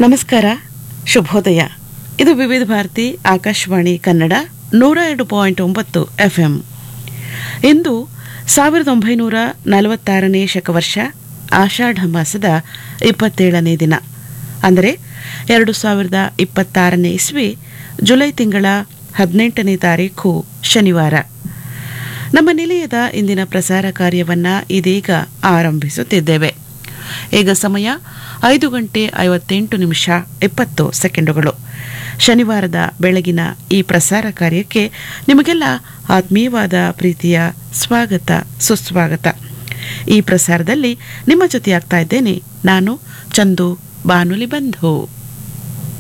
ನಮಸ್ಕಾರ ಶುಭೋದಯ ಇದು ವಿವಿಧ ಭಾರತಿ ಆಕಾಶವಾಣಿ ಕನ್ನಡ ನೂರ ಎರಡು ಪಾಯಿಂಟ್ ಒಂಬತ್ತು ಎಫ್ಎಂ ಇಂದು ಸಾವಿರದ ಒಂಬೈನೂರ ನಲವತ್ತಾರನೇ ಶಕವರ್ಷ ಆಷಾಢ ಮಾಸದ ಇಪ್ಪತ್ತೇಳನೇ ದಿನ ಅಂದರೆ ಎರಡು ಸಾವಿರದ ಇಪ್ಪತ್ತಾರನೇ ಇಸ್ವಿ ಜುಲೈ ತಿಂಗಳ ಹದಿನೆಂಟನೇ ತಾರೀಖು ಶನಿವಾರ ನಮ್ಮ ನಿಲಯದ ಇಂದಿನ ಪ್ರಸಾರ ಕಾರ್ಯವನ್ನ ಇದೀಗ ಆರಂಭಿಸುತ್ತಿದ್ದೇವೆ ಈಗ ಸಮಯ ಐದು ಗಂಟೆ ಐವತ್ತೆಂಟು ನಿಮಿಷ ಇಪ್ಪತ್ತು ಸೆಕೆಂಡುಗಳು ಶನಿವಾರದ ಬೆಳಗಿನ ಈ ಪ್ರಸಾರ ಕಾರ್ಯಕ್ಕೆ ನಿಮಗೆಲ್ಲ ಆತ್ಮೀಯವಾದ ಪ್ರೀತಿಯ ಸ್ವಾಗತ ಸುಸ್ವಾಗತ ಈ ಪ್ರಸಾರದಲ್ಲಿ ನಿಮ್ಮ ಜೊತೆಯಾಗ್ತಾ ಇದ್ದೇನೆ ನಾನು ಚಂದು ಬಾನುಲಿ ಬಂಧು